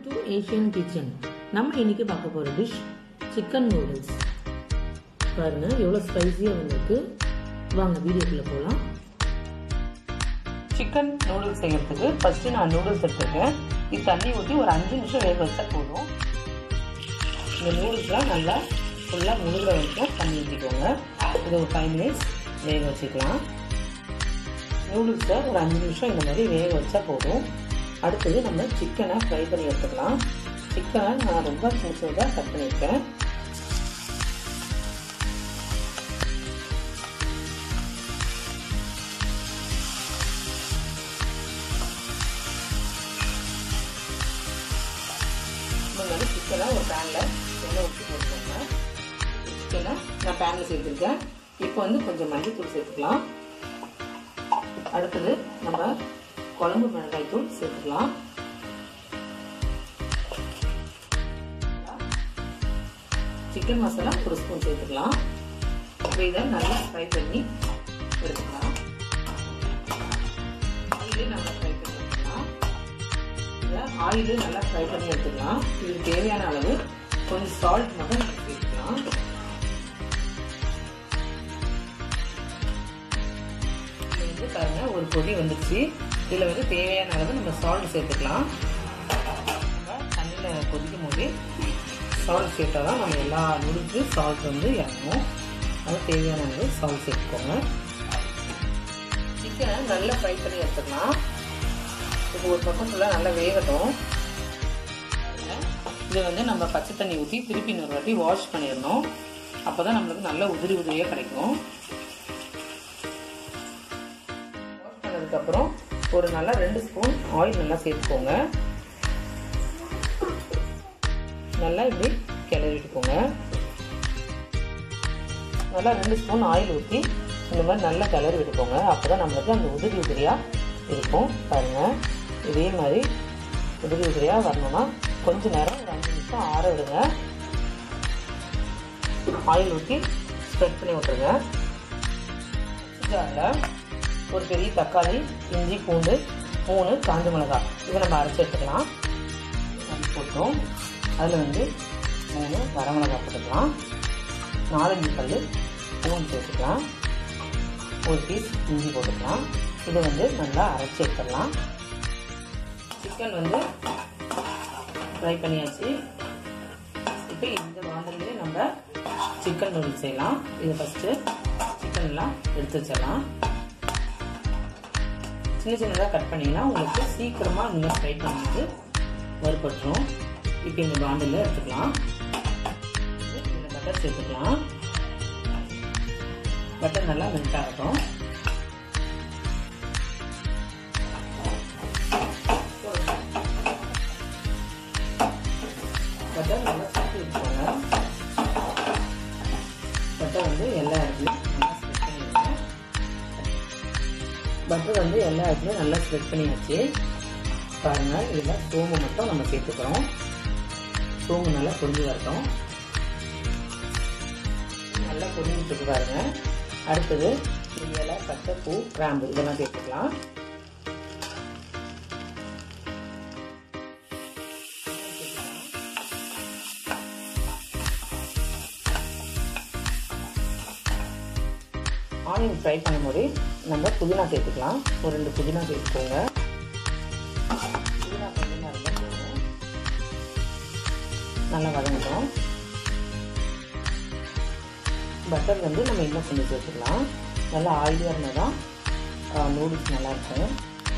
to Asian kitchen நம்ம இன்னைக்கு பார்க்க போகிற டிஷ் சிக்கன் நூடுல்ஸ் பாருங்க எவ்வளோ ஸ்பைஸியாக வந்திருக்கு வாங்க வீடியோக்குள்ளே போகலாம் சிக்கன் நூடுல்ஸ் செய்யறதுக்கு ஃபஸ்ட்டு நான் நூடுல்ஸ் எடுத்துருக்கேன் இது தண்ணி ஊற்றி ஒரு அஞ்சு நிமிஷம் வேக வச்சா போதும் இந்த நூடுல்ஸ்லாம் நல்லா ஃபுல்லாக முழுகிற வரைக்கும் தண்ணி ஊற்றிக்கோங்க இது ஒரு ஃபைவ் மினிட்ஸ் வேக வச்சுக்கலாம் நூடுல்ஸை ஒரு அஞ்சு நிமிஷம் இந்த மாதிரி வேக வச்சா போதும் அடுத்தது நம்ம சிக்கனை ஃப்ரை பண்ணி எடுத்துக்கலாம் சிக்கனை நான் ரொம்ப சின்ன சின்னதாக கட் பண்ணியிருக்கேன் இந்த மாதிரி சிக்கனை ஒரு பேனில் எண்ணெய் ஊற்றி போட்டுக்கோங்க சிக்கனை நான் பேனில் சேர்த்துருக்கேன் இப்போ வந்து கொஞ்சம் மஞ்சள் சேர்த்துக்கலாம் அடுத்தது நம்ம குழம்பு மிளகாய் தூள் சேர்த்துக்கலாம் சிக்கன் மசாலா ஒரு ஸ்பூன் சேர்த்துக்கலாம் இப்போ இதை நல்லா ஃப்ரை பண்ணி எடுத்துக்கலாம் ஆயிலே நல்லா ஃப்ரை பண்ணி எடுத்துக்கலாம் இதை ஆயிலே நல்லா ஃப்ரை பண்ணி எடுத்துக்கலாம் இதுக்கு தேவையான அளவு கொஞ்சம் சால்ட் மட்டும் நம்ம சேர்த்துக்கலாம் வந்து பாருங்க ஒரு பொடி வந்துருச்சு இதில் வந்து தேவையான அளவு நம்ம சால்ட் சேர்த்துக்கலாம் நம்ம தண்ணியில் கொதிக்கும் போது சால்ட் சேர்த்தா தான் நம்ம எல்லா நுடுக்கு சால்ட் வந்து இறங்கும் அது தேவையான அளவு சால்ட் சேர்த்துக்கோங்க சிக்கனை நல்லா ஃப்ரை பண்ணி எடுத்துக்கலாம் இப்போ ஒரு பக்கம் ஃபுல்லாக நல்லா வேகட்டும் இதை வந்து நம்ம பச்சை தண்ணி ஊற்றி திருப்பி இன்னொரு வாட்டி வாஷ் பண்ணிடணும் அப்போ தான் நம்மளுக்கு நல்ல உதிரி உதிரியாக கிடைக்கும் வாஷ் பண்ணதுக்கப்புறம் ஒரு நல்லா ரெண்டு ஸ்பூன் ஆயில் நல்லா சேர்த்துக்கோங்க நல்லா இப்படி கிளறி விட்டுக்கோங்க நல்லா ரெண்டு ஸ்பூன் ஆயில் ஊற்றி இந்த மாதிரி நல்லா கிளறி விட்டுக்கோங்க அப்போ தான் நம்மளுக்கு அந்த உதிரி உதிரியாக இருக்கும் பாருங்கள் இதே மாதிரி உதிரி உதிரியாக வரணும்னா கொஞ்ச நேரம் ஒரு அஞ்சு நிமிஷம் ஆற விடுங்க ஆயில் ஊற்றி ஸ்ப்ரெட் பண்ணி விட்டுருங்க ஜாரில் ஒரு பெரிய தக்காளி இஞ்சி பூண்டு மூணு காஞ்ச மிளகாய் இதை நம்ம அரைச்சி எடுத்துக்கலாம் அது போட்டோம் அதில் வந்து மூணு வரமிளகாய் போட்டுக்கலாம் நாலஞ்சு கல் பூண்டு சேர்த்துக்கலாம் ஒரு பீஸ் இஞ்சி போட்டுக்கலாம் இதை வந்து நல்லா அரைச்சி எடுத்துடலாம் சிக்கன் வந்து ஃப்ரை பண்ணியாச்சு இப்போ இந்த வானல்லே நம்ம சிக்கன் நூடுல்ஸ் செய்யலாம் இதை ஃபஸ்ட்டு சிக்கன்லாம் எடுத்து வச்சிடலாம் சின்ன சின்னதாக கட் பண்ணிங்கன்னா உங்களுக்கு சீக்கிரமாக நீங்கள் ஃப்ரை பண்ணும்போது வறுபட்டுரும் இப்போ இந்த பாண்டில் எடுத்துக்கலாம் இதில் பட்டர் சேர்த்துக்கலாம் பட்டர் நல்லா மெல்ட் ஆகட்டும் பட்டர் நல்லா சுற்றி வச்சுக்கோங்க பட்டர் வந்து எல்லா இடத்துலையும் நல்லா ஸ்ப்ரெட் பண்ணிடுங்க பட்டர் வந்து எல்லா இடத்துலையும் நல்லா ஸ்ப்ரெட் பண்ணியாச்சு பாருங்கள் இதில் சோம்பு மட்டும் நம்ம சேர்த்துக்கிறோம் சோம்பு நல்லா பொரிஞ்சு வரட்டும் நல்லா பொரிஞ்சிட்டு பாருங்க அடுத்தது இலை பட்டை பூ கிராம்பு இதெல்லாம் சேர்த்துக்கலாம் ஆனியன் ஃப்ரை பண்ணும்போது நம்ம புதினா சேர்த்துக்கலாம் ஒரு ரெண்டு புதினா சேர்த்துக்கோங்க புதினா கொஞ்சமாக இருந்தால் போதும் நல்லா வதங்கட்டும் பட்டர் வந்து நம்ம இன்னும் கொஞ்சம் சேர்த்துக்கலாம் நல்லா ஆயிலியாக இருந்தால் தான் நூடுல்ஸ் நல்லாயிருக்கும்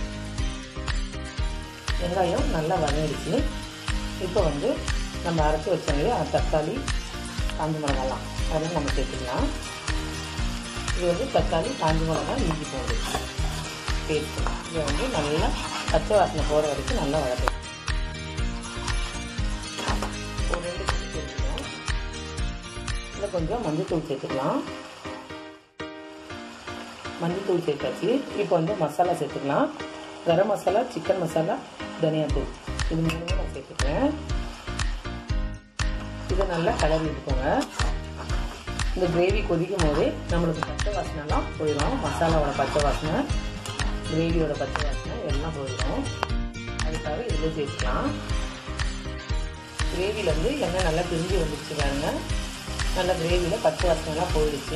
வெங்காயம் நல்லா வதங்கிடுச்சு இப்போ வந்து நம்ம அரைச்சி வச்சோங்க தக்காளி காஞ்சி மிளகாலாம் அதெல்லாம் நம்ம சேர்த்துக்கலாம் இது வந்து தக்காளி காஞ்சி மிளகா இஞ்சி பூண்டு பேஸ்ட்டு இதை வந்து நல்லா பச்சை வாசனை போகிற வரைக்கும் நல்லா வளர்க்கணும் ஒரு ரெண்டு குச்சி சேர்த்துக்கலாம் இதில் கொஞ்சம் மஞ்சள்தூள் சேர்த்துக்கலாம் மஞ்சள்தூள் சேர்த்தாச்சு இப்போ வந்து மசாலா சேர்த்துக்கலாம் கரம் மசாலா சிக்கன் மசாலா தனியாத்தூள் இது மூணுமே நான் சேர்த்துக்கிறேன் இதை நல்லா கலரி விட்டுக்கோங்க இந்த கிரேவி கொதிக்கும் போதே நம்மளுக்கு பச்சை வாசனைலாம் போயிடும் மசாலாவோட பச்சை வாசனை கிரேவியோட பச்சை வாசனை எல்லாம் போயிடும் அதுக்காக இதில் சேர்த்துக்கலாம் கிரேவியில் வந்து எண்ணெய் நல்லா பிரிஞ்சு வந்துடுச்சு பாருங்க நல்லா கிரேவியில் பச்சை வாசனைலாம் போயிடுச்சு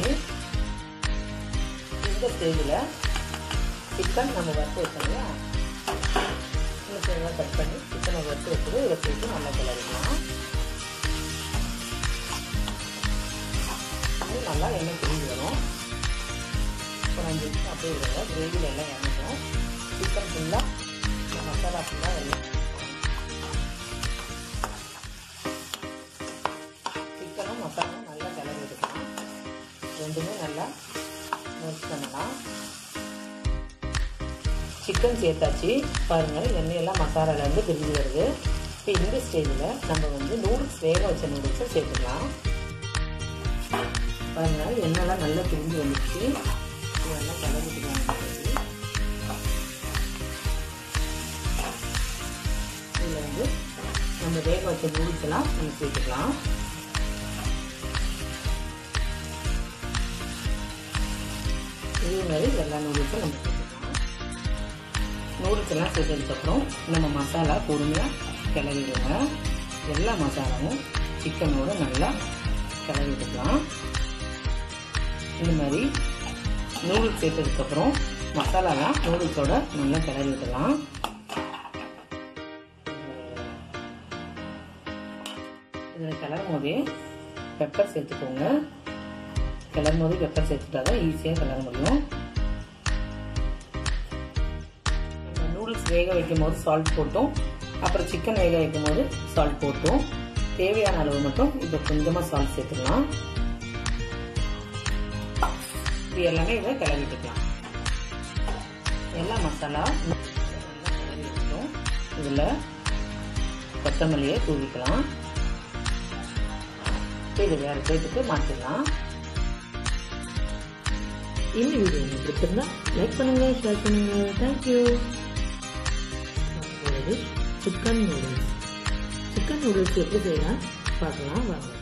இந்த ஸ்டேஜில் சிக்கன் நம்ம வறுத்து வச்சோம் இல்லையா சின்ன கட் பண்ணி சிக்கனை வறுத்து வச்சுட்டு இதை சேர்த்து நல்லா கிளறிக்கலாம் இது நல்லா எண்ணெய் பிரிஞ்சு வரும் ஒரு அஞ்சு நிமிஷம் அப்படியே விடுங்க கிரேவியில் எல்லாம் இறங்கிடும் சிக்கன் ஃபுல்லாக மசாலா ஃபுல்லாக எல்லாம் சிக்கனும் மசாலாவும் நல்லா கிளறி விட்டுக்கலாம் ரெண்டுமே நல்லா மிக்ஸ் பண்ணலாம் சிக்கன் சேர்த்தாச்சு பாருங்கள் எண்ணெயெல்லாம் மசாலாலேருந்து பிரிஞ்சு வருது இப்போ இந்த ஸ்டேஜில் நம்ம வந்து நூடுல்ஸ் வேக வச்ச நூடுல்ஸை சேர்த்துக்கலாம் பாருங்கள் எண்ணெய்லாம் நல்லா பிரிஞ்சு வந்துடுச்சு இதெல்லாம் கலந்துக்கலாம் இதில் வந்து நம்ம வேக வச்ச நூடுல்ஸ் எல்லாம் நம்ம சேர்த்துக்கலாம் இதே மாதிரி எல்லா நூடுல்ஸும் நம்ம சேர்த்துக்கலாம் நூடுல்ஸ் எல்லாம் சேர்த்ததுக்கப்புறம் நம்ம மசாலா பொறுமையாக கிளறிடுங்க எல்லா மசாலாவும் சிக்கனோட நல்லா கிளறி விட்டுக்கலாம் இந்த மாதிரி நூடுல்ஸ் சேர்த்ததுக்கப்புறம் மசாலாலாம் நூடுல்ஸோட நல்லா கிளறி விடலாம் இதில் கிளறும் போதே பெப்பர் சேர்த்துக்கோங்க கிளறும் போது பெப்பர் சேர்த்துட்டா தான் ஈஸியாக கிளற முடியும் நூடுல்ஸ் வேக வைக்கும் போது சால்ட் போட்டோம் அப்புறம் சிக்கன் வேக வைக்கும் போது சால்ட் போட்டோம் தேவையான அளவு மட்டும் இப்போ கொஞ்சமாக சால்ட் சேர்த்துக்கலாம் இது எல்லாமே இதை கிளறிட்டுக்கலாம் எல்லா மசாலா கிளறிட்டோம் இதில் கொத்தமல்லியை தூவிக்கலாம் இது வேறு பிளேட்டுக்கு மாற்றிடலாம் இந்த வீடியோ உங்களுக்கு பிடிச்சிருந்தா லைக் பண்ணுங்க ஷேர் பண்ணுங்க thank you chicken noodles chicken noodles எப்படி செய்யலாம் பார்க்கலாம் வாங்க